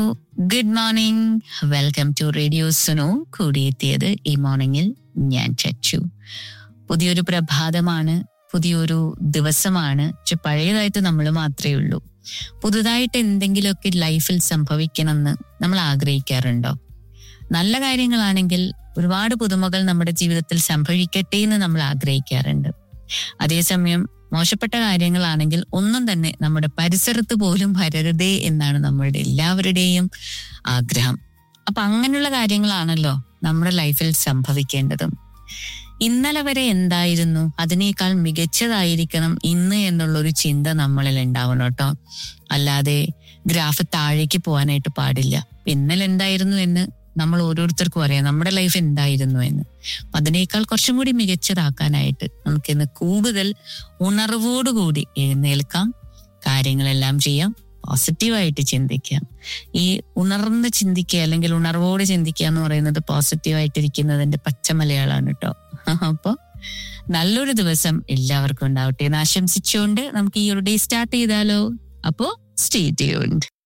good morning welcome to radio Sunu കൂടിയെത്തിയത് ഈ മോർണിംഗിൽ ഞാൻ ചച്ചു പുതിയൊരു പ്രഭാതമാണ് പുതിയൊരു ദിവസമാണ് പക്ഷെ പഴയതായിട്ട് നമ്മൾ മാത്രമേ ഉള്ളൂ പുതുതായിട്ട് എന്തെങ്കിലുമൊക്കെ ലൈഫിൽ സംഭവിക്കണമെന്ന് നമ്മൾ ആഗ്രഹിക്കാറുണ്ടോ നല്ല കാര്യങ്ങളാണെങ്കിൽ ഒരുപാട് പുതുമകൾ നമ്മുടെ ജീവിതത്തിൽ സംഭവിക്കട്ടെ എന്ന് നമ്മൾ ആഗ്രഹിക്കാറുണ്ട് അതേസമയം മോശപ്പെട്ട കാര്യങ്ങളാണെങ്കിൽ ഒന്നും തന്നെ നമ്മുടെ പരിസരത്ത് പോലും വരരുതേ എന്നാണ് നമ്മളുടെ എല്ലാവരുടെയും ആഗ്രഹം അപ്പൊ അങ്ങനെയുള്ള കാര്യങ്ങളാണല്ലോ നമ്മുടെ ലൈഫിൽ സംഭവിക്കേണ്ടതും ഇന്നലെ വരെ എന്തായിരുന്നു അതിനേക്കാൾ മികച്ചതായിരിക്കണം ഇന്ന് എന്നുള്ള ഒരു ചിന്ത നമ്മളിൽ ഉണ്ടാവണം കേട്ടോ അല്ലാതെ ഗ്രാഫ് താഴേക്ക് പോകാനായിട്ട് പാടില്ല ഇന്നലെ എന്തായിരുന്നു എന്ന് നമ്മൾ ഓരോരുത്തർക്കും അറിയാം നമ്മുടെ ലൈഫ് എന്തായിരുന്നു എന്ന് അപ്പൊ അതിനേക്കാൾ കുറച്ചും കൂടി മികച്ചതാക്കാനായിട്ട് നമുക്കിന്ന് കൂടുതൽ ഉണർവോടുകൂടി എഴുന്നേൽക്കാം കാര്യങ്ങളെല്ലാം ചെയ്യാം പോസിറ്റീവായിട്ട് ചിന്തിക്കാം ഈ ഉണർന്ന് ചിന്തിക്കുക അല്ലെങ്കിൽ ഉണർവോട് ചിന്തിക്കുക എന്ന് പറയുന്നത് പോസിറ്റീവായിട്ടിരിക്കുന്നതിന്റെ പച്ച മലയാളമാണ് കേട്ടോ അപ്പൊ നല്ലൊരു ദിവസം എല്ലാവർക്കും ഉണ്ടാവട്ടെ എന്ന് ആശംസിച്ചുകൊണ്ട് നമുക്ക് ഈ ഒരു ഡേ സ്റ്റാർട്ട് ചെയ്താലോ അപ്പോ സ്റ്റേ ട്യൂൺഡ്